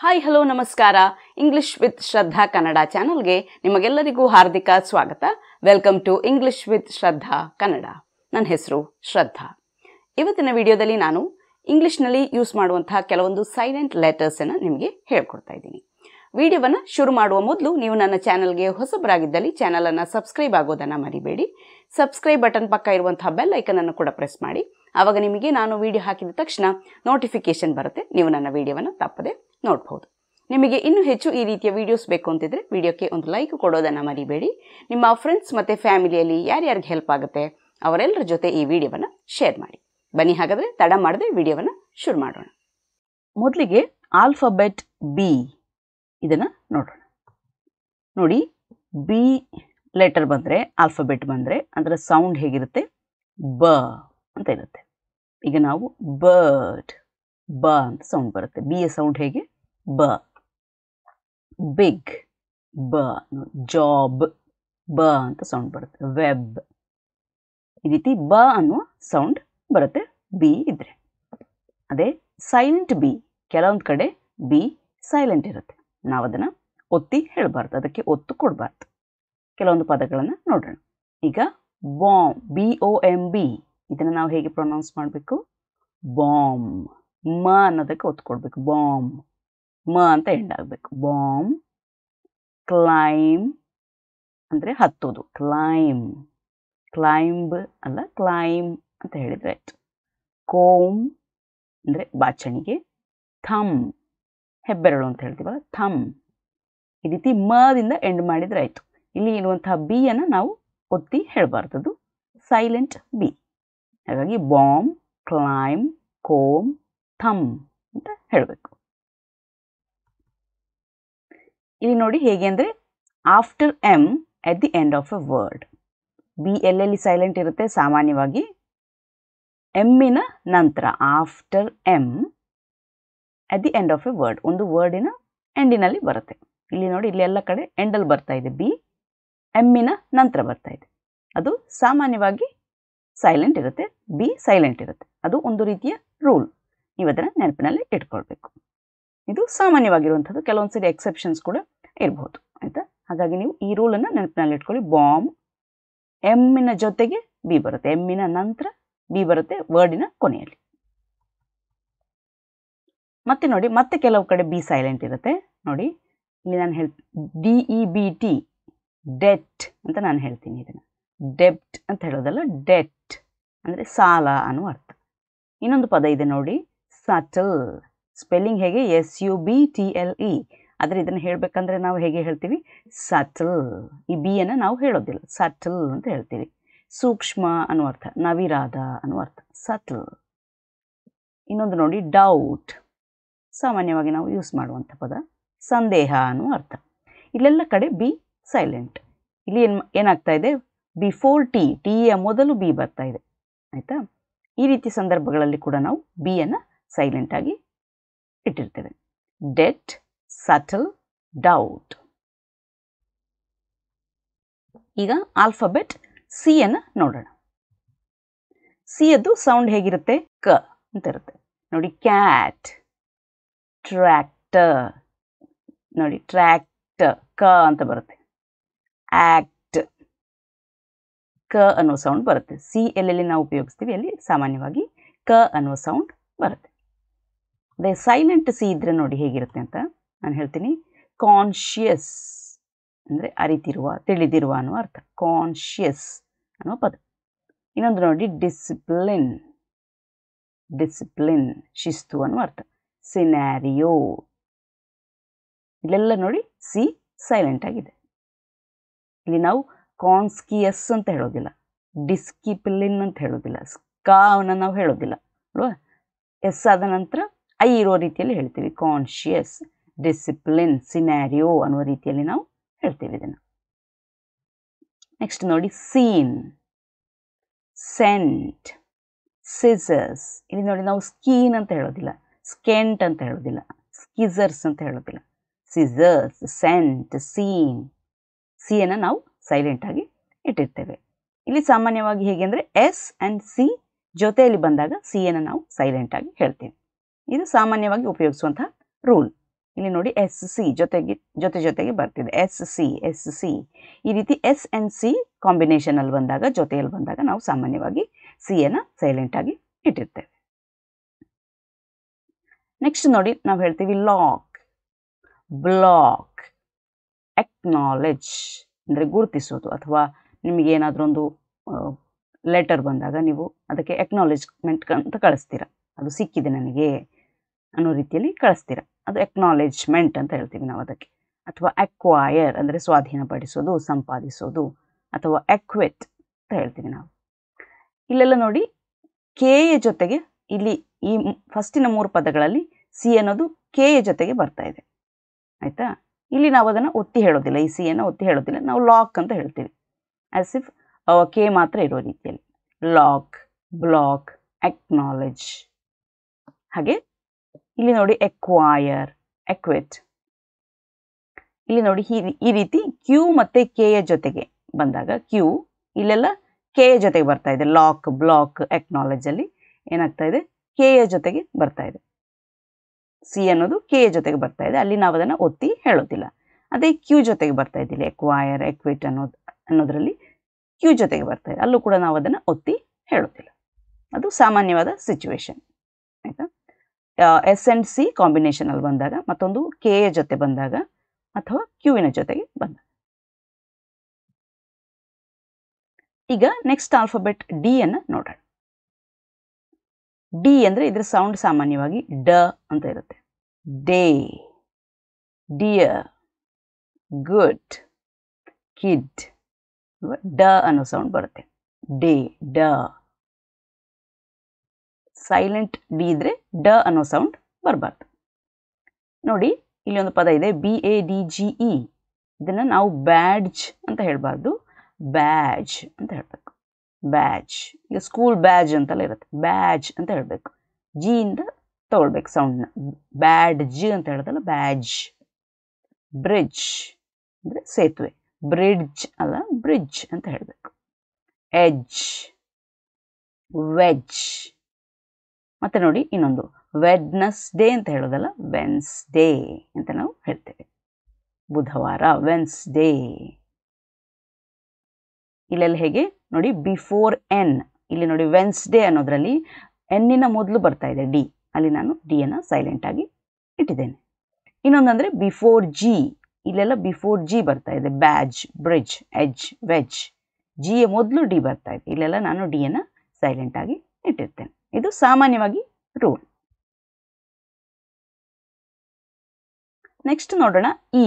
hi hello ನಮಸ್ಕಾರ English with Shraddha Kannada ಚಾನಲ್ಗೆ ನಿಮಗೆಲ್ಲರಿಗೂ ಹಾರ್ದಿಕ ಸ್ವಾಗತ welcome to English with Shraddha Kannada ನನ್ನ ಹೆಸರು ಶ್ರದ್ಧಾ ಇವತ್ತಿನ ವಿಡಿಯೋದಲ್ಲಿ ನಾನು ಇಂಗ್ಲಿಷ್ನಲ್ಲಿ ಯೂಸ್ ಮಾಡುವಂತಹ ಕೆಲವೊಂದು ಸೈಲೆಂಟ್ ಲೆಟರ್ಸನ್ನು ನಿಮಗೆ ಹೇಳ್ಕೊಡ್ತಾ ಇದ್ದೀನಿ ವಿಡಿಯೋವನ್ನು ಶುರು ಮಾಡುವ ಮೊದಲು ನೀವು ನನ್ನ ಚಾನಲ್ಗೆ ಹೊಸಬರಾಗಿದ್ದಲ್ಲಿ ಚಾನಲನ್ನು ಸಬ್ಸ್ಕ್ರೈಬ್ ಆಗೋದನ್ನು ಮರಿಬೇಡಿ ಸಬ್ಸ್ಕ್ರೈಬ್ ಬಟನ್ ಪಕ್ಕ ಇರುವಂತಹ ಬೆಲ್ ಐಕನನ್ನು ಕೂಡ ಪ್ರೆಸ್ ಮಾಡಿ ಆವಾಗ ನಿಮಗೆ ನಾನು ವಿಡಿಯೋ ಹಾಕಿದ ತಕ್ಷಣ ನೋಟಿಫಿಕೇಶನ್ ಬರುತ್ತೆ ನೀವು ನನ್ನ ವಿಡಿಯೋವನ್ನು ತಪ್ಪದೆ ನೋಡ್ಬೋದು ನಿಮಗೆ ಇನ್ನೂ ಹೆಚ್ಚು ಈ ರೀತಿಯ ವಿಡಿಯೋಸ್ ಬೇಕು ಅಂತಿದ್ರೆ ವಿಡಿಯೋಕ್ಕೆ ಒಂದು ಲೈಕ್ ಕೊಡೋದನ್ನು ಮರಿಬೇಡಿ ನಿಮ್ಮ ಫ್ರೆಂಡ್ಸ್ ಮತ್ತು ಫ್ಯಾಮಿಲಿಯಲ್ಲಿ ಯಾರ್ಯಾರಿಗೆ ಹೆಲ್ಪ್ ಆಗುತ್ತೆ ಅವರೆಲ್ಲರ ಜೊತೆ ಈ ವಿಡಿಯೋವನ್ನು ಶೇರ್ ಮಾಡಿ ಬನ್ನಿ ಹಾಗಾದರೆ ತಡ ಮಾಡದೆ ವಿಡಿಯೋವನ್ನು ಶುರು ಮಾಡೋಣ ಮೊದಲಿಗೆ ಆಲ್ಫಾಬೆಟ್ ಬಿ ಇದನ್ನು ನೋಡೋಣ ನೋಡಿ ಬಿ ಲೆಟರ್ ಬಂದರೆ ಆಲ್ಫಾಬೆಟ್ ಬಂದರೆ ಅದರ ಸೌಂಡ್ ಹೇಗಿರುತ್ತೆ ಬ ಅಂತ ಇರುತ್ತೆ ಈಗ ನಾವು ಬರ್ಡ್ ಬ ಅಂತ ಸೌಂಡ್ ಬರುತ್ತೆ ಬಿಯ ಸೌಂಡ್ ಹೇಗೆ ಬ ಬಿಗ್ ಬ ಜಾಬ್ ಬ ಅಂತ ಸೌಂಡ್ ಬರುತ್ತೆ ವೆಬ್ ಈ ರೀತಿ ಬ ಅನ್ನುವ ಸೌಂಡ್ ಬರುತ್ತೆ ಬಿ ಇದ್ರೆ ಅದೇ ಸೈಲೆಂಟ್ ಬಿ ಕೆಲವೊಂದು ಕಡೆ ಬಿ ಸೈಲೆಂಟ್ ಇರುತ್ತೆ ನಾವು ಅದನ್ನು ಒತ್ತಿ ಹೇಳಬಾರ್ದು ಅದಕ್ಕೆ ಒತ್ತು ಕೊಡಬಾರ್ದು ಕೆಲವೊಂದು ಪದಗಳನ್ನು ನೋಡೋಣ ಈಗ bomb B O M B ಇದನ್ನು ನಾವು ಹೇಗೆ ಪ್ರೊನೌನ್ಸ್ ಮಾಡಬೇಕು ಬಾಂಬ್ ಮ ಅನ್ನೋದಕ್ಕೆ ಒತ್ತು ಕೊಡಬೇಕು ಬಾಂಬ್ ಮ ಅಂತ ಎಂಡ್ ಆಗಬೇಕು ಬಾಂಬ್ ಕ್ಲೈಮ್ ಅಂದರೆ ಹತ್ತೋದು ಕ್ಲೈಮ್ ಕ್ಲೈಂಬ್ ಅಲ್ಲ ಕ್ಲೈಮ್ ಅಂತ ಹೇಳಿದ್ರೆ ಆಯ್ತು ಕೋಮ್ ಅಂದರೆ ಬಾಚಣಿಗೆ ಥಮ್ ಹೆಬ್ಬೆರಳು ಅಂತ ಹೇಳ್ತೀವಲ್ಲ ಥಮ್ ಈ ರೀತಿ ಮದಿಂದ ಎಂಡ್ ಮಾಡಿದ್ರೆ ಆಯಿತು ಇಲ್ಲಿ ಇರುವಂತಹ ಬಿ ಅನ್ನು ನಾವು ಒತ್ತಿ ಹೇಳಬಾರ್ದದು ಸೈಲೆಂಟ್ ಬಿ ಹಾಗಾಗಿ ಬಾಂಬ್ ಕ್ಲೈಮ್ ಕೋಮ್ ಥಮ್ ಅಂತ ಹೇಳಬೇಕು ಇಲ್ಲಿ ನೋಡಿ ಹೇಗೆ ಅಂದರೆ after M at the end of a word B ಎಲ್ಲೆಲ್ಲಿ ಸೈಲೆಂಟ್ ಇರುತ್ತೆ ಸಾಮಾನ್ಯವಾಗಿ ಎಮ್ಮಿನ ನಂತರ after M at the end of a word ಒಂದು ವರ್ಡಿನ ಎಂಡಿನಲ್ಲಿ ಬರುತ್ತೆ ಇಲ್ಲಿ ನೋಡಿ ಇಲ್ಲಿ ಎಲ್ಲ ಕಡೆ ಎಂಡಲ್ಲಿ ಬರ್ತಾ ಇದೆ ಬಿ ಎಮ್ಮಿನ ನಂತರ ಬರ್ತಾ ಇದೆ ಅದು ಸಾಮಾನ್ಯವಾಗಿ ಸೈಲೆಂಟ್ ಇರುತ್ತೆ ಬಿ ಸೈಲೆಂಟ್ ಇರುತ್ತೆ ಅದು ಒಂದು ರೀತಿಯ ರೂಲ್ ನೀವು ಅದನ್ನು ನೆನಪಿನಲ್ಲಿ ಇಟ್ಕೊಳ್ಬೇಕು ಇದು ಸಾಮಾನ್ಯವಾಗಿರುವಂಥದ್ದು ಕೆಲವೊಂದು ಸರಿ ಎಕ್ಸೆಪ್ಷನ್ಸ್ ಕೂಡ ಇರಬಹುದು ಆಯಿತಾ ಹಾಗಾಗಿ ನೀವು ಈ ರೂಲನ್ನು ನೆನಪಿನಲ್ಲಿ ಇಟ್ಕೊಳ್ಳಿ ಬಾಂಬ್ ಎಮ್ಮಿನ ಜೊತೆಗೆ ಬಿ ಬರುತ್ತೆ ಎಮ್ಮಿನ ನಂತರ ಬಿ ಬರುತ್ತೆ ವರ್ಡಿನ ಕೊನೆಯಲ್ಲಿ ಮತ್ತೆ ನೋಡಿ ಮತ್ತೆ ಕೆಲವು ಕಡೆ ಬಿ ಸೈಲೆಂಟ್ ಇರುತ್ತೆ ನೋಡಿ ಇಲ್ಲಿ ನಾನು ಹೇಳ್ D E B T debt ಅಂತ ನಾನು ಹೇಳ್ತೀನಿ ಇದನ್ನು ಡೆಬ್ಟ್ ಅಂತ ಹೇಳೋದಲ್ಲ ಡೆಟ್ ಅಂದರೆ ಸಾಲ ಅನ್ನೋ ಅರ್ಥ ಇನ್ನೊಂದು ಪದ ಇದೆ ನೋಡಿ ಸಟಲ್ ಸ್ಪೆಲ್ಲಿಂಗ್ ಹೇಗೆ S U B T L E ಆದರೆ ಇದನ್ನು ಹೇಳಬೇಕಂದ್ರೆ ನಾವು ಹೇಗೆ ಹೇಳ್ತೀವಿ ಸಟಲ್ ಈ ಬಿಯನ್ನು ನಾವು ಹೇಳೋದಿಲ್ಲ ಸಟಲ್ ಅಂತ ಹೇಳ್ತೀವಿ ಸೂಕ್ಷ್ಮ ಅನ್ನೋ ಅರ್ಥ ನವಿರಾದ ಅನ್ನೋ ಅರ್ಥ ಸಟಲ್ ಇನ್ನೊಂದು ನೋಡಿ ಡೌಟ್ ಸಾಮಾನ್ಯವಾಗಿ ನಾವು ಯೂಸ್ ಮಾಡುವಂಥ ಪದ ಸಂದೇಹ ಅನ್ನೋ ಅರ್ಥ ಇಲ್ಲೆಲ್ಲ ಕಡೆ ಬಿ ಸೈಲೆಂಟ್ ಇಲ್ಲಿ ಏನು ಏನಾಗ್ತಾ ಇದೆ ಬಿಫೋರ್ ಟಿ ಟೀಯ ಮೊದಲು ಬಿ ಬರ್ತಾ ಇದೆ ಆಯಿತಾ ಈ ರೀತಿ ಸಂದರ್ಭಗಳಲ್ಲಿ ಕೂಡ ನಾವು ಬಿಯನ್ನು ಸೈಲೆಂಟಾಗಿ ಇಟ್ಟಿರ್ತೇವೆ ಡೆಟ್ ಸಟಲ್ ಡೌಟ್ ಈಗ ಆಲ್ಫಾಬೆಟ್ ಸಿ ಅನ್ನು ನೋಡೋಣ ಸಿ ಅದು ಸೌಂಡ್ ಹೇಗಿರುತ್ತೆ ಕ ಅಂತ ಇರುತ್ತೆ ನೋಡಿ ಕ್ಯಾಟ್ ಟ್ರ್ಯಾಕ್ಟರ್ ನೋಡಿ ಟ್ರ್ಯಾಕ್ಟರ್ ಕ ಅಂತ ಬರುತ್ತೆ ಆಕ್ಟ್ ಕ ಅನ್ನೋ ಸೌಂಡ್ ಬರುತ್ತೆ ಸಿ ಎಲ್ಲೆಲ್ಲಿ ನಾವು ಉಪಯೋಗಿಸ್ತೀವಿ ಅಲ್ಲಿ ಸಾಮಾನ್ಯವಾಗಿ ಕ ಅನ್ನೋ ಸೌಂಡ್ ಬರುತ್ತೆ ಅದೇ ಸೈಲೆಂಟ್ ಸಿ ಇದ್ರೆ ನೋಡಿ ಹೇಗಿರುತ್ತೆ ಅಂತ ನಾನು ಹೇಳ್ತೀನಿ ಕಾನ್ಷಿಯಸ್ ಅಂದರೆ ಅರಿತಿರುವ ತಿಳಿದಿರುವ ಅನ್ನೋ ಅರ್ಥ ಕಾನ್ಷಿಯಸ್ ಅನ್ನೋ ಪದ ಇನ್ನೊಂದು ನೋಡಿ ಡಿಸಿಪ್ಲಿನ್ ಡಿಸಿಪ್ಲಿನ್ ಶಿಸ್ತು ಅನ್ನೋ ಅರ್ಥ ಸಿನ್ಯಾರಿಯೋ ಇಲ್ಲೆಲ್ಲ ನೋಡಿ ಸಿ ಸೈಲೆಂಟ್ ಆಗಿದೆ ಇಲ್ಲಿ ನಾವು ಕಾನ್ಸ್ಕಿಯಸ್ ಅಂತ ಹೇಳೋದಿಲ್ಲ ಡಿಸ್ಕಿಪ್ಲಿನ್ ಅಂತ ಹೇಳೋದಿಲ್ಲ ಸ್ಕಾವನ್ನು ನಾವು ಹೇಳೋದಿಲ್ಲ ಅಲ್ವಾ ಎಸ್ ಆದ ನಂತರ ಐ ಇರೋ ರೀತಿಯಲ್ಲಿ ಹೇಳ್ತೀವಿ ಕಾನ್ಷಿಯಸ್ ಡಿಸಿಪ್ಲಿನ್ ಸಿನ್ಯಾರಿಯೋ ಅನ್ನುವ ರೀತಿಯಲ್ಲಿ ನಾವು ಹೇಳ್ತೀವಿ ಇದನ್ನು ನೆಕ್ಸ್ಟ್ ನೋಡಿ ಸೀನ್ ಸೆಂಟ್ ಸಿಸರ್ಸ್ ಇಲ್ಲಿ ನೋಡಿ ನಾವು ಸ್ಕೀನ್ ಅಂತ ಹೇಳೋದಿಲ್ಲ ಸ್ಕೆಂಟ್ ಅಂತ ಹೇಳೋದಿಲ್ಲ ಸ್ಕಿಸರ್ಸ್ ಅಂತ ಹೇಳೋದಿಲ್ಲ ಸಿಸರ್ಸ್ ಸೆಂಟ್ ಸೀನ್ ಸಿಯನ್ನು ನಾವು ಸೈಲೆಂಟಾಗಿ ಇಟ್ಟಿರ್ತೇವೆ ಇಲ್ಲಿ ಸಾಮಾನ್ಯವಾಗಿ ಹೇಗೆ ಅಂದರೆ ಎಸ್ ಆ್ಯಂಡ್ ಸಿ ಜೊತೆಯಲ್ಲಿ ಬಂದಾಗ ಸಿಯನ್ನು ನಾವು ಸೈಲೆಂಟಾಗಿ ಹೇಳ್ತೇವೆ ಇದು ಸಾಮಾನ್ಯವಾಗಿ ಉಪಯೋಗಿಸುವಂತಹ ರೂಲ್ ಇಲ್ಲಿ ನೋಡಿ ಎಸ್ ಸಿ ಜೊತೆಗೆ ಜೊತೆ ಜೊತೆಗೆ ಬರ್ತಿದೆ ಎಸ್ ಸಿ ಎಸ್ ಸಿ ಈ ರೀತಿ ಎಸ್ ಆ್ಯಂಡ್ ಸಿ ಕಾಂಬಿನೇಷನಲ್ಲಿ ಬಂದಾಗ ಜೊತೆಯಲ್ಲಿ ಬಂದಾಗ ನಾವು ಸಾಮಾನ್ಯವಾಗಿ ಸಿಯನ್ನು ಸೈಲೆಂಟಾಗಿ ಇಟ್ಟಿರ್ತೇವೆ ನೆಕ್ಸ್ಟ್ ನೋಡಿ ನಾವು ಹೇಳ್ತೀವಿ ಲಾಕ್ ಬ್ಲಾಕ್ ಎಕ್ನಾಲೆಜ್ ಅಂದರೆ ಗುರುತಿಸೋದು ಅಥವಾ ನಿಮಗೆ ಏನಾದರೂ ಒಂದು ಲೆಟರ್ ಬಂದಾಗ ನೀವು ಅದಕ್ಕೆ ಎಕ್ನಾಲೆಜ್ಮೆಂಟ್ ಅಂತ ಕಳಿಸ್ತೀರ ಅದು ಸಿಕ್ಕಿದೆ ನನಗೆ ಅನ್ನೋ ರೀತಿಯಲ್ಲಿ ಕಳಿಸ್ತೀರ ಅದು ಎಕ್ನಾಲೆಜ್ಮೆಂಟ್ ಅಂತ ಹೇಳ್ತೀವಿ ನಾವು ಅದಕ್ಕೆ ಅಥವಾ ಅಕ್ವೈರ್ ಅಂದರೆ ಸ್ವಾಧೀನಪಡಿಸೋದು ಸಂಪಾದಿಸೋದು ಅಥವಾ ಎಕ್ವೆಟ್ ಅಂತ ಹೇಳ್ತೀವಿ ನಾವು ಇಲ್ಲೆಲ್ಲ ನೋಡಿ ಕೆಯ ಜೊತೆಗೆ ಇಲ್ಲಿ ಈ ಫಸ್ಟಿನ ಮೂರು ಪದಗಳಲ್ಲಿ ಸಿ ಅನ್ನೋದು ಕೆಯ ಜೊತೆಗೆ ಬರ್ತಾ ಇದೆ ಆಯಿತಾ ಇಲ್ಲಿ ನಾವು ಅದನ್ನು ಒತ್ತಿ ಹೇಳೋದಿಲ್ಲ ಈ ಸಿಯನ್ನು ಒತ್ತಿ ಹೇಳೋದಿಲ್ಲ ನಾವು ಲಾಕ್ ಅಂತ ಹೇಳ್ತೀವಿ ಆಸ್ ಇಫ್ ಕೆ ಮಾತ್ರ ಇರೋ ರೀತಿಯಲ್ಲಿ ಲಾಕ್ ಬ್ಲಾಕ್ ಎಕ್ನಾಲೆಜ್ ಹಾಗೆ ಇಲ್ಲಿ ನೋಡಿ ಎಕ್ವೈರ್ ಎಕ್ವೆಟ್ ಇಲ್ಲಿ ನೋಡಿ ಈ- ಈ ರೀತಿ ಕ್ಯೂ ಮತ್ತೆ ಕೆಯ ಜೊತೆಗೆ ಬಂದಾಗ ಕ್ಯೂ ಇಲ್ಲೆಲ್ಲ ಕೆಯ ಜೊತೆಗೆ ಬರ್ತಾ ಇದೆ ಲಾಕ್ ಬ್ಲಾಕ್ ಎಕ್ನಾಲೆಜ್ ಅಲ್ಲಿ ಏನಾಗ್ತಾ ಇದೆ ಕೆಯ ಜೊತೆಗೆ ಬರ್ತಾ ಇದೆ ಸಿ ಅನ್ನೋದು ಕೆಯ ಜೊತೆಗೆ ಬರ್ತಾ ಇದೆ ಅಲ್ಲಿ ನಾವು ಅದನ್ನು ಒತ್ತಿ ಹೇಳೋದಿಲ್ಲ ಅದೇ ಕ್ಯೂ ಜೊತೆಗೆ ಬರ್ತಾ ಇದ್ದಿಲ್ಲ ಎಕ್ವೈರ್ ಎಕ್ವಿಟ್ ಅನ್ನೋದು ಅನ್ನೋದ್ರಲ್ಲಿ ಕ್ಯೂ ಜೊತೆಗೆ ಬರ್ತಾ ಇದೆ ಅಲ್ಲೂ ಕೂಡ ನಾವು ಅದನ್ನು ಒತ್ತಿ ಹೇಳೋದಿಲ್ಲ ಅದು ಸಾಮಾನ್ಯವಾದ ಸಿಚುವೇಶನ್ ಆಯಿತಾ ಎಸ್ ಆ್ಯಂಡ್ ಸಿ ಕಾಂಬಿನೇಷನಲ್ಲಿ ಬಂದಾಗ ಮತ್ತೊಂದು ಕೆ ಯ ಜೊತೆ ಬಂದಾಗ ಅಥವಾ ಕ್ಯೂವಿನ ಜೊತೆಗೆ ಬಂದಾಗ ಈಗ ನೆಕ್ಸ್ಟ್ ಆಲ್ಫಾಬೆಟ್ ಡಿ ಅನ್ನು ನೋಡೋಣ ಡಿ ಅಂದರೆ ಇದರ ಸೌಂಡ್ ಸಾಮಾನ್ಯವಾಗಿ ಡ ಅಂತ ಇರುತ್ತೆ ಡೇ ಡಿಯರ್ ಗುಡ್ ಕಿಡ್ ಡ ಅನ್ನೋ ಸೌಂಡ್ ಬರುತ್ತೆ ಡೇ ಡ ಸೈಲೆಂಟ್ ಡಿ ಇದ್ರೆ ಡ ಅನ್ನೋ ಸೌಂಡ್ ಬರಬಾರ್ದು ನೋಡಿ ಇಲ್ಲಿ ಒಂದು ಪದ ಇದೆ B A D G E ಇದನ್ನು ನಾವು ಬ್ಯಾಡ್ಜ್ ಅಂತ ಹೇಳಬಾರ್ದು ಬ್ಯಾಜ್ ಅಂತ ಹೇಳಬೇಕು ಬ್ಯಾಜ್ ಈಗ ಸ್ಕೂಲ್ ಬ್ಯಾಜ್ ಅಂತೆಲ್ಲ ಇರುತ್ತೆ ಬ್ಯಾಜ್ ಅಂತ ಹೇಳಬೇಕು ಜಿ ಇಂದ ತಗೊಳ್ಬೇಕು ಸೌಂಡ್ನ ಬ್ಯಾಡ್ ಜಿ ಅಂತ ಹೇಳೋದಲ್ಲ ಬ್ಯಾಜ್ ಬ್ರಿಡ್ಜ್ ಅಂದರೆ ಸೇತುವೆ ಬ್ರಿಡ್ಜ್ ಅಲ್ಲ ಬ್ರಿಡ್ಜ್ ಅಂತ ಹೇಳಬೇಕು ಎಡ್ಜ್ ವೆಜ್ ಮತ್ತೆ ನೋಡಿ ಇನ್ನೊಂದು ವೆಡ್ನಸ್ ಡೇ ಅಂತ ಹೇಳೋದಲ್ಲ ವೆನ್ಸ್ ಡೇ ಅಂತ ನಾವು ಹೇಳ್ತೇವೆ ಬುಧವಾರ ವೆನ್ಸ್ ಡೇ ಇಲ್ಲೆಲ್ಲ ಹೇಗೆ ನೋಡಿ ಬಿಫೋರ್ ಎನ್ ಇಲ್ಲಿ ನೋಡಿ ವೆನ್ಸ್ ಡೇ ಅನ್ನೋದ್ರಲ್ಲಿ ಎನ್ನಿನ ಮೊದಲು ಬರ್ತಾ ಇದೆ ಡಿ ಅಲ್ಲಿ ನಾನು ಡಿ ಅನ್ನು ಸೈಲೆಂಟ್ ಆಗಿ ಇಟ್ಟಿದ್ದೇನೆ ಇನ್ನೊಂದಂದ್ರೆ ಬಿಫೋರ್ ಜಿ ಇಲ್ಲೆಲ್ಲ ಬಿಫೋರ್ ಜಿ ಬರ್ತಾ ಇದೆ ಬ್ಯಾಜ್ ಬ್ರಿಡ್ಜ್ ಎಜ್ ವೆಜ್ ಜಿಯ ಮೊದಲು ಡಿ ಬರ್ತಾ ಇದೆ ಇಲ್ಲೆಲ್ಲ ನಾನು ಡಿ ಅನ್ನು ಸೈಲೆಂಟ್ ಆಗಿ ಇಟ್ಟಿರ್ತೇನೆ ಇದು ಸಾಮಾನ್ಯವಾಗಿ ರೂಲ್ ನೆಕ್ಸ್ಟ್ ನೋಡೋಣ ಇ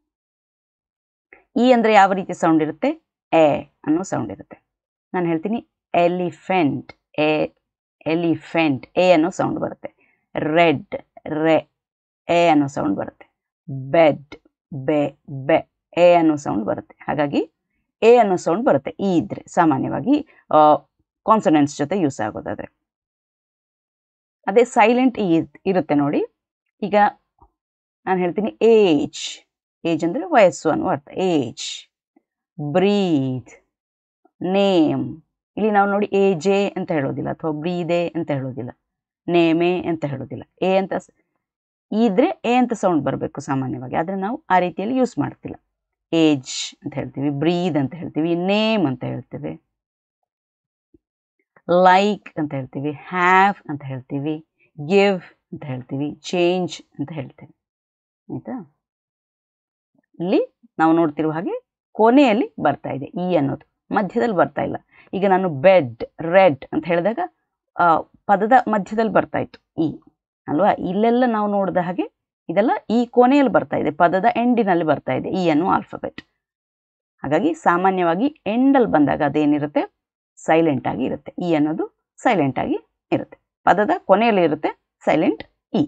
ಇ ಅಂದರೆ ಯಾವ ರೀತಿ ಸೌಂಡ್ ಇರುತ್ತೆ ಎ ಅನ್ನೋ ಸೌಂಡ್ ಇರುತ್ತೆ ನಾನು ಹೇಳ್ತೀನಿ ಎಲಿಫೆಂಟ್ ಎ ಎಲಿಫೆಂಟ್ ಎ ಅನ್ನೋ ಸೌಂಡ್ ಬರುತ್ತೆ ರೆಡ್ ರೆ ಎ ಅನ್ನೋ ಸೌಂಡ್ ಬರುತ್ತೆ ಬೆಡ್ ಬೆ ಬೆ ಎ ಅನ್ನೋ ಸೌಂಡ್ ಬರುತ್ತೆ ಹಾಗಾಗಿ ಎ ಅನ್ನೋ ಸೌಂಡ್ ಬರುತ್ತೆ ಈ ಇದ್ರೆ ಸಾಮಾನ್ಯವಾಗಿ ಕಾನ್ಸನೆಂಟ್ಸ್ ಜೊತೆ ಯೂಸ್ ಆಗೋದಾದ್ರೆ ಅದೇ ಸೈಲೆಂಟ್ ಈ ಇರುತ್ತೆ ನೋಡಿ ಈಗ ನಾನು ಹೇಳ್ತೀನಿ ಏಜ್ ಏಜ್ ಅಂದರೆ ವಯಸ್ಸು ಅನ್ನುವ ಅರ್ಥ ಏಜ್ ಬ್ರೀದ್ ನೇಮ್ ಇಲ್ಲಿ ನಾವು ನೋಡಿ ಎ ಜೆ ಅಂತ ಹೇಳೋದಿಲ್ಲ ಅಥವಾ ಬ್ರೀದೆ ಅಂತ ಹೇಳೋದಿಲ್ಲ ನೇಮೆ ಅಂತ ಹೇಳೋದಿಲ್ಲ ಎ ಅಂತ ಸ- ಇದ್ರೆ ಎ ಅಂತ ಸೌಂಡ್ ಬರಬೇಕು ಸಾಮಾನ್ಯವಾಗಿ ಆದರೆ ನಾವು ಆ ರೀತಿಯಲ್ಲಿ ಯೂಸ್ ಮಾಡ್ತಿಲ್ಲ ಏಜ್ ಅಂತ ಹೇಳ್ತೀವಿ ಬ್ರೀದ್ ಅಂತ ಹೇಳ್ತೀವಿ ನೇಮ್ ಅಂತ ಹೇಳ್ತೇವೆ ಲೈಕ್ ಅಂತ ಹೇಳ್ತೀವಿ ಹ್ಯಾವ್ ಅಂತ ಹೇಳ್ತೀವಿ ಗಿವ್ ಅಂತ ಹೇಳ್ತೀವಿ ಚೇಂಜ್ ಅಂತ ಹೇಳ್ತೇವೆ ಆಯಿತಾ ಇಲ್ಲಿ ನಾವು ನೋಡ್ತಿರುವ ಹಾಗೆ ಕೊನೆಯಲ್ಲಿ ಬರ್ತಾ ಇದೆ ಇ ಅನ್ನೋದು ಮಧ್ಯದಲ್ಲಿ ಬರ್ತಾ ಇಲ್ಲ ಈಗ ನಾನು ಬೆಡ್ ರೆಡ್ ಅಂತ ಹೇಳಿದಾಗ ಆ, ಪದದ ಮಧ್ಯದಲ್ಲಿ ಬರ್ತಾ ಇತ್ತು ಇ ಅಲ್ವಾ ಇಲ್ಲೆಲ್ಲ ನಾವು ನೋಡಿದ ಹಾಗೆ ಇದೆಲ್ಲ ಈ ಕೊನೆಯಲ್ಲಿ ಬರ್ತಾ ಇದೆ ಪದದ ಎಂಡಿನಲ್ಲಿ ಬರ್ತಾ ಇದೆ ಇ ಅನ್ನೋ ಆಲ್ಫಬೆಟ್ ಹಾಗಾಗಿ ಸಾಮಾನ್ಯವಾಗಿ ಎಂಡಲ್ಲಿ ಬಂದಾಗ ಅದೇನಿರುತ್ತೆ ಸೈಲೆಂಟ್ ಆಗಿ ಇರುತ್ತೆ ಇ ಅನ್ನೋದು ಸೈಲೆಂಟ್ ಆಗಿ ಇರುತ್ತೆ ಪದದ ಕೊನೆಯಲ್ಲಿ ಇರುತ್ತೆ ಸೈಲೆಂಟ್ ಇ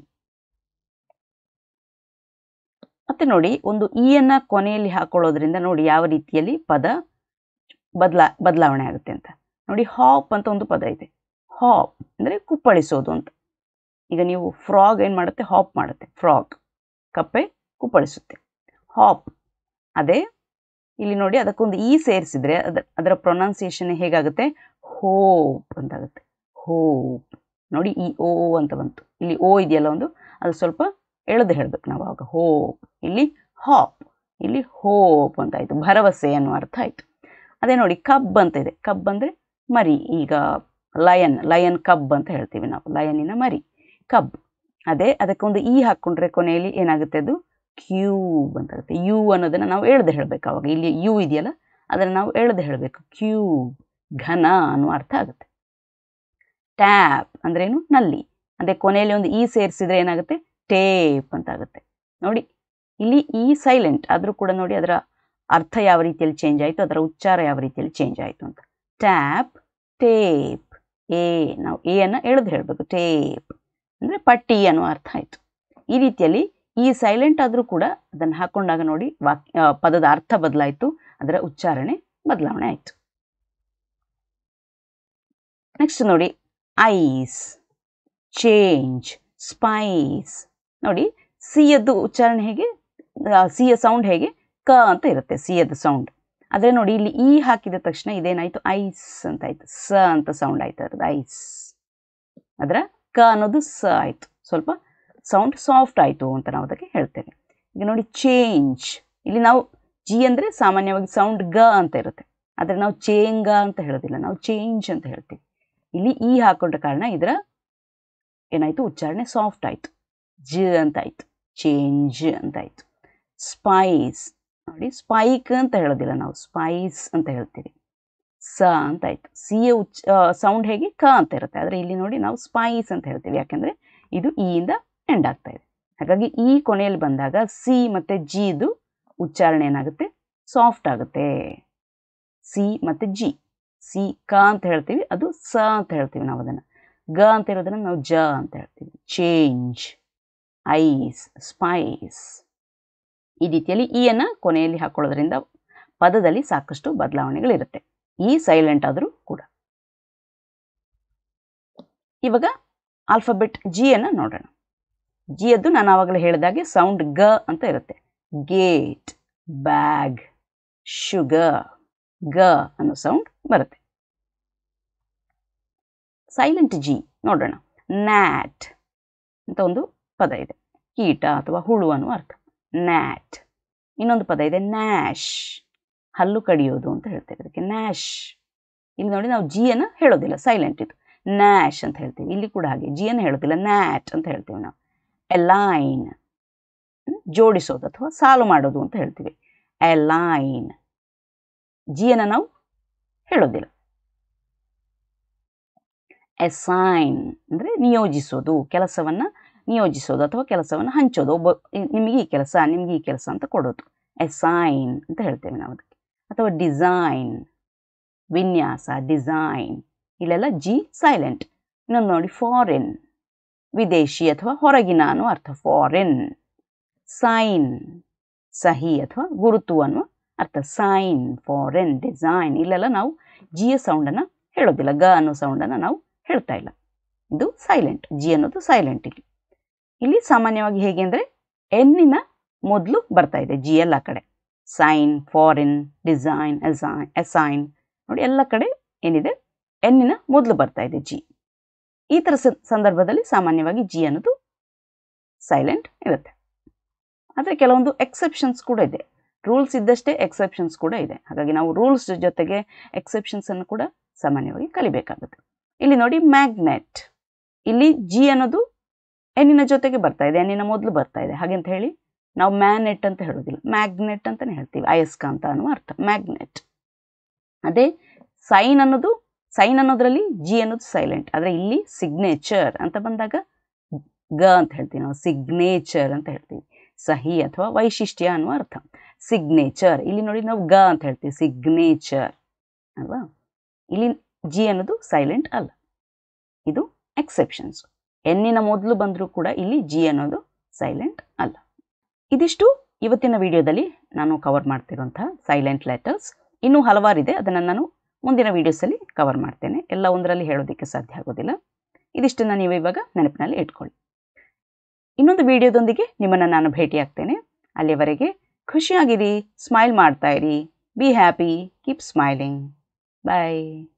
ಮತ್ತೆ ನೋಡಿ ಒಂದು ಇ ಅನ್ನ ಕೊನೆಯಲ್ಲಿ ಹಾಕೊಳ್ಳೋದ್ರಿಂದ ನೋಡಿ ಯಾವ ರೀತಿಯಲ್ಲಿ ಪದ ಬದಲಾ ಬದಲಾವಣೆ ಆಗುತ್ತೆ ಅಂತ ನೋಡಿ ಹಾಪ್ ಅಂತ ಒಂದು ಪದ ಇದೆ ಹಾಪ್ ಅಂದರೆ ಕುಪ್ಪಳಿಸೋದು ಅಂತ ಈಗ ನೀವು ಫ್ರಾಗ್ ಏನು ಮಾಡುತ್ತೆ ಹಾಪ್ ಮಾಡುತ್ತೆ ಫ್ರಾಗ್ ಕಪ್ಪೆ ಕುಪ್ಪಳಿಸುತ್ತೆ ಹಾಪ್ ಅದೇ ಇಲ್ಲಿ ನೋಡಿ ಅದಕ್ಕೊಂದು ಇ ಸೇರಿಸಿದ್ರೆ ಅದ ಅದರ ಪ್ರೊನೌನ್ಸಿಯೇಷನ್ ಹೇಗಾಗುತ್ತೆ ಹೋಪ್ ಅಂತಾಗುತ್ತೆ ಹೋಪ್ ನೋಡಿ ಈ ಓ ಅಂತ ಬಂತು ಇಲ್ಲಿ ಓ ಇದೆಯಲ್ಲ ಒಂದು ಅದು ಸ್ವಲ್ಪ ಎಳೆದು ಹೇಳಬೇಕು ನಾವು ಆವಾಗ ಹೋಪ್ ಇಲ್ಲಿ ಹಾಪ್ ಇಲ್ಲಿ ಹೋಪ್ ಅಂತ ಆಯಿತು ಭರವಸೆ ಅನ್ನೋ ಅರ್ಥ ಆಯಿತು ಅದೇ ನೋಡಿ ಕಬ್ ಅಂತ ಇದೆ ಕಬ್ ಅಂದರೆ ಮರಿ ಈಗ ಲಯನ್ ಲಯನ್ ಕಬ್ ಅಂತ ಹೇಳ್ತೀವಿ ನಾವು ಲಯನಿನ ಮರಿ ಕಬ್ ಅದೇ ಅದಕ್ಕೊಂದು ಈ ಹಾಕ್ಕೊಂಡ್ರೆ ಕೊನೆಯಲ್ಲಿ ಏನಾಗುತ್ತೆ ಅದು ಕ್ಯೂಬ್ ಅಂತ ಆಗುತ್ತೆ ಯು ಅನ್ನೋದನ್ನು ನಾವು ಎಳೆದು ಹೇಳಬೇಕು ಅವಾಗ ಇಲ್ಲಿ ಯು ಇದೆಯಲ್ಲ ಅದನ್ನು ನಾವು ಎಳೆದು ಹೇಳಬೇಕು ಕ್ಯೂಬ್ ಘನ ಅನ್ನೋ ಅರ್ಥ ಆಗುತ್ತೆ ಟ್ಯಾಪ್ ಅಂದ್ರೇನು ನಲ್ಲಿ ಅದೇ ಕೊನೆಯಲ್ಲಿ ಒಂದು ಈ ಸೇರಿಸಿದ್ರೆ ಏನಾಗುತ್ತೆ ಟೇಪ್ ಅಂತ ಆಗುತ್ತೆ ನೋಡಿ ಇಲ್ಲಿ ಈ ಸೈಲೆಂಟ್ ಆದರೂ ಕೂಡ ನೋಡಿ ಅದರ ಅರ್ಥ ಯಾವ ರೀತಿಯಲ್ಲಿ ಚೇಂಜ್ ಆಯಿತು ಅದರ ಉಚ್ಚಾರ ಯಾವ ರೀತಿಯಲ್ಲಿ ಚೇಂಜ್ ಆಯಿತು ಅಂತ ಟ್ಯಾಪ್ ಟೇಪ್ ಎ ನಾವು ಎ ಅನ್ನು ಎಳೆದು ಹೇಳಬೇಕು ಟೇಪ್ ಅಂದರೆ ಪಟ್ಟಿ ಅನ್ನೋ ಅರ್ಥ ಆಯಿತು ಈ ರೀತಿಯಲ್ಲಿ ಈ ಸೈಲೆಂಟ್ ಆದರೂ ಕೂಡ ಅದನ್ನು ಹಾಕೊಂಡಾಗ ನೋಡಿ ವಾಕ್ಯ ಆ, ಪದದ ಅರ್ಥ ಬದಲಾಯಿತು ಅದರ ಉಚ್ಚಾರಣೆ ಬದಲಾವಣೆ ಆಯಿತು ನೆಕ್ಸ್ಟ್ ನೋಡಿ ಐಸ್ ಚೇಂಜ್ ಸ್ಪೈಸ್ ನೋಡಿ ಸಿಯದ್ದು ಉಚ್ಚಾರಣೆ ಹೇಗೆ ಆ, ಸಿಯ ಸೌಂಡ್ ಹೇಗೆ ಕ ಅಂತ ಇರುತ್ತೆ ಸಿಯದ್ದು ಸೌಂಡ್ ಆದರೆ ನೋಡಿ ಇಲ್ಲಿ ಈ ಹಾಕಿದ ತಕ್ಷಣ ಇದೇನಾಯಿತು ಐಸ್ ಅಂತ ಆಯ್ತು ಸ ಅಂತ ಸೌಂಡ್ ಆಯ್ತು ಅದ್ರದ್ದು ಐಸ್ ಅದರ ಕ ಅನ್ನೋದು ಸ ಆಯಿತು ಸ್ವಲ್ಪ ಸೌಂಡ್ ಸಾಫ್ಟ್ ಆಯಿತು ಅಂತ ನಾವು ಅದಕ್ಕೆ ಹೇಳ್ತೇವೆ ಈಗ ನೋಡಿ ಚೇಂಜ್ ಇಲ್ಲಿ ನಾವು ಜಿ ಅಂದರೆ ಸಾಮಾನ್ಯವಾಗಿ ಸೌಂಡ್ ಗ ಅಂತ ಇರುತ್ತೆ ಆದರೆ ನಾವು ಚೇಂಗ ಅಂತ ಹೇಳೋದಿಲ್ಲ ನಾವು ಚೇಂಜ್ ಅಂತ ಹೇಳ್ತೀವಿ ಇಲ್ಲಿ ಈ ಹಾಕೊಂಡ ಕಾರಣ ಇದರ ಏನಾಯಿತು ಉಚ್ಚಾರಣೆ ಸಾಫ್ಟ್ ಆಯಿತು ಜ ಅಂತ ಆಯಿತು ಚೇಂಜ್ ಅಂತ ಆಯಿತು ಸ್ಪೈಸ್ ನೋಡಿ ಸ್ಪೈಕ್ ಅಂತ ಹೇಳೋದಿಲ್ಲ ನಾವು ಸ್ಪೈಸ್ ಅಂತ ಹೇಳ್ತೀವಿ ಸ ಅಂತ ಆಯಿತು ಸಿಯ ಉಚ್ ಸೌಂಡ್ ಹೇಗೆ ಕ ಅಂತ ಇರುತ್ತೆ ಆದರೆ ಇಲ್ಲಿ ನೋಡಿ ನಾವು ಸ್ಪೈಸ್ ಅಂತ ಹೇಳ್ತೀವಿ ಯಾಕೆಂದರೆ ಇದು ಈ ಇಂದ ಎಂಡ್ ಆಗ್ತಾ ಇದೆ ಹಾಗಾಗಿ ಈ ಕೊನೆಯಲ್ಲಿ ಬಂದಾಗ ಸಿ ಮತ್ತು ಜಿದು ಉಚ್ಚಾರಣೆ ಏನಾಗುತ್ತೆ ಸಾಫ್ಟ್ ಆಗುತ್ತೆ ಸಿ ಮತ್ತು ಜಿ ಸಿ ಕ ಅಂತ ಹೇಳ್ತೀವಿ ಅದು ಸ ಅಂತ ಹೇಳ್ತೀವಿ ನಾವು ಅದನ್ನು ಗ ಅಂತ ಇರೋದನ್ನು ನಾವು ಜ ಅಂತ ಹೇಳ್ತೀವಿ ಚೇಂಜ್ ಐಸ್ ಸ್ಪೈಸ್ ಈ ರೀತಿಯಲ್ಲಿ ಈ ಅನ್ನ ಕೊನೆಯಲ್ಲಿ ಹಾಕೊಳ್ಳೋದ್ರಿಂದ ಪದದಲ್ಲಿ ಸಾಕಷ್ಟು ಬದಲಾವಣೆಗಳಿರುತ್ತೆ ಈ ಸೈಲೆಂಟ್ ಆದರೂ ಕೂಡ ಇವಾಗ ಆಲ್ಫಾಬೆಟ್ ಜಿ ಅನ್ನ ನೋಡೋಣ ಜಿ ಅದ್ದು ನಾನು ಆವಾಗಲೇ ಹೇಳಿದಾಗೆ ಸೌಂಡ್ ಗ ಅಂತ ಇರುತ್ತೆ ಗೇಟ್ ಬ್ಯಾಗ್ ಶುಗರ್ ಗ ಅನ್ನೋ ಸೌಂಡ್ ಬರುತ್ತೆ ಸೈಲೆಂಟ್ ಜಿ ನೋಡೋಣ ನ್ಯಾಟ್ ಅಂತ ಒಂದು ಪದ ಇದೆ ಕೀಟ ಅಥವಾ ಹುಳು ಅನ್ನುವ ಅರ್ಥ ನ್ಯಾಟ್ ಇನ್ನೊಂದು ಪದ ಇದೆ ನ್ಯಾಶ್ ಹಲ್ಲು ಕಡಿಯೋದು ಅಂತ ಹೇಳ್ತೇವೆ ಅದಕ್ಕೆ ನ್ಯಾಶ್ ಇಲ್ಲಿ ನೋಡಿ ನಾವು ಜಿ ಅನ್ನ ಹೇಳೋದಿಲ್ಲ ಸೈಲೆಂಟ್ ಇದು ನ್ಯಾಶ್ ಅಂತ ಹೇಳ್ತೀವಿ ಇಲ್ಲಿ ಕೂಡ ಹಾಗೆ ಜಿ ಅನ್ನು ಹೇಳೋದಿಲ್ಲ ನ್ಯಾಟ್ ಅಂತ ಹೇಳ್ತೀವಿ ನಾವು ಎಲೈನ್ ಜೋಡಿಸೋದು ಅಥವಾ ಸಾಲು ಮಾಡೋದು ಅಂತ ಹೇಳ್ತೀವಿ ಎಲೈನ್ ಜಿಯನ್ನು ನಾವು ಹೇಳೋದಿಲ್ಲ ಎಸೈನ್ ಅಂದರೆ ನಿಯೋಜಿಸೋದು ಕೆಲಸವನ್ನು ನಿಯೋಜಿಸೋದು ಅಥವಾ ಕೆಲಸವನ್ನು ಹಂಚೋದು ಒಬ್ಬ ಇ- ನಿಮಗೆ ಈ ಕೆಲಸ ನಿಮಗೆ ಈ ಕೆಲಸ ಅಂತ ಕೊಡೋದು ಎಸೈನ್ ಅಂತ ಹೇಳ್ತೇವೆ ನಾವು ಅದಕ್ಕೆ ಅಥವಾ ಡಿಸೈನ್ ವಿನ್ಯಾಸ ಡಿಸೈನ್ ಇಲ್ಲೆಲ್ಲ ಜಿ ಸೈಲೆಂಟ್ ಇನ್ನೊಂದು ನೋಡಿ ಫಾರಿನ್ ವಿದೇಶಿ ಅಥವಾ ಹೊರಗಿನ ಅನ್ನೋ ಅರ್ಥ ಫಾರಿನ್ ಸೈನ್ ಸಹಿ ಅಥವಾ ಗುರುತು ಅನ್ನುವ ಅರ್ಥ ಸೈನ್ ಫಾರಿನ್ ಡಿಸೈನ್ ಇಲ್ಲೆಲ್ಲ ನಾವು ಜಿಯ ಸೌಂಡನ್ನು ಹೇಳೋದಿಲ್ಲ ಗ ಅನ್ನೋ ಸೌಂಡನ್ನು ನಾವು ಹೇಳ್ತಾ ಇಲ್ಲ ಇದು ಸೈಲೆಂಟ್ ಜಿ ಅನ್ನೋದು ಸೈಲೆಂಟ್ ಇಲ್ಲಿ ಇಲ್ಲಿ ಸಾಮಾನ್ಯವಾಗಿ ಹೇಗೆ ಅಂದರೆ ಎನ್ನಿನ ಮೊದಲು ಬರ್ತಾ ಇದೆ ಜಿ ಎಲ್ಲ ಕಡೆ sign foreign design assign assign ನೋಡಿ ಎಲ್ಲ ಕಡೆ ಏನಿದೆ ಎನ್ನಿನ ಮೊದಲು ಬರ್ತಾ ಇದೆ ಜಿ ಈ ಥರ ಸ- ಸಂದರ್ಭದಲ್ಲಿ ಸಾಮಾನ್ಯವಾಗಿ ಜಿ ಅನ್ನೋದು ಸೈಲೆಂಟ್ ಇರುತ್ತೆ ಆದರೆ ಕೆಲವೊಂದು ಎಕ್ಸೆಪ್ಷನ್ಸ್ ಕೂಡ ಇದೆ ರೂಲ್ಸ್ ಇದ್ದಷ್ಟೇ ಎಕ್ಸೆಪ್ಷನ್ಸ್ ಕೂಡ ಇದೆ ಹಾಗಾಗಿ ನಾವು ರೂಲ್ಸ್ ಜೊತೆಗೆ ಎಕ್ಸೆಪ್ಷನ್ಸ್ ಅನ್ನು ಕೂಡ ಸಾಮಾನ್ಯವಾಗಿ ಕಲಿಬೇಕಾಗುತ್ತೆ ಇಲ್ಲಿ ನೋಡಿ ಮ್ಯಾಗ್ನೆಟ್ ಇಲ್ಲಿ ಜಿ ಅನ್ನೋದು ಎನ್ನಿನ ಜೊತೆಗೆ ಬರ್ತಾ ಇದೆ ಎನ್ನಿನ ಮೊದಲು ಬರ್ತಾ ಇದೆ ಹಾಗೆ ಅಂತ ಹೇಳಿ ನಾವು ಮ್ಯಾನೆಟ್ ಅಂತ ಹೇಳೋದಿಲ್ಲ ಮ್ಯಾಗ್ನೆಟ್ ಅಂತಲೇ ಹೇಳ್ತೀವಿ ಅಯಸ್ಕಾಂತ ಅನ್ನುವ ಅರ್ಥ ಮ್ಯಾಗ್ನೆಟ್ ಅದೇ ಸೈನ್ ಅನ್ನೋದು ಸೈನ್ ಅನ್ನೋದ್ರಲ್ಲಿ ಜಿ ಅನ್ನೋದು ಸೈಲೆಂಟ್ ಆದರೆ ಇಲ್ಲಿ ಸಿಗ್ನೇಚರ್ ಅಂತ ಬಂದಾಗ ಗ ಅಂತ ಹೇಳ್ತೀವಿ ನಾವು ಸಿಗ್ನೇಚರ್ ಅಂತ ಹೇಳ್ತೀವಿ ಸಹಿ ಅಥವಾ ವೈಶಿಷ್ಟ್ಯ ಅನ್ನುವ ಅರ್ಥ ಸಿಗ್ನೇಚರ್ ಇಲ್ಲಿ ನೋಡಿ ನಾವು ಗ ಅಂತ ಹೇಳ್ತೀವಿ ಸಿಗ್ನೇಚರ್ ಅಲ್ವಾ ಇಲ್ಲಿ ಜಿ ಅನ್ನೋದು ಸೈಲೆಂಟ್ ಅಲ್ಲ ಇದು ಎಕ್ಸೆಪ್ಷನ್ಸ್ ಎನ್ನಿನ ಮೊದಲು ಬಂದರೂ ಕೂಡ ಇಲ್ಲಿ ಜಿ ಅನ್ನೋದು ಸೈಲೆಂಟ್ ಅಲ್ಲ ಇದಿಷ್ಟು ಇವತ್ತಿನ ವಿಡಿಯೋದಲ್ಲಿ ನಾನು ಕವರ್ ಮಾಡ್ತಿರುವಂತಹ ಸೈಲೆಂಟ್ ಲೆಟರ್ಸ್ ಇನ್ನೂ ಹಲವಾರಿದೆ ಅದನ್ನು ನಾನು ಮುಂದಿನ ವೀಡಿಯೋಸಲ್ಲಿ ಕವರ್ ಮಾಡ್ತೇನೆ ಎಲ್ಲ ಒಂದರಲ್ಲಿ ಹೇಳೋದಕ್ಕೆ ಸಾಧ್ಯ ಆಗೋದಿಲ್ಲ ಇದಿಷ್ಟನ್ನು ನೀವು ಇವಾಗ ನೆನಪಿನಲ್ಲಿ ಇಟ್ಕೊಳ್ಳಿ ಇನ್ನೊಂದು ವಿಡಿಯೋದೊಂದಿಗೆ ನಿಮ್ಮನ್ನು ನಾನು ಭೇಟಿಯಾಗ್ತೇನೆ ಅಲ್ಲಿಯವರೆಗೆ ಖುಷಿಯಾಗಿರಿ ಸ್ಮೈಲ್ ಮಾಡ್ತಾ ಇರಿ be happy keep smiling bye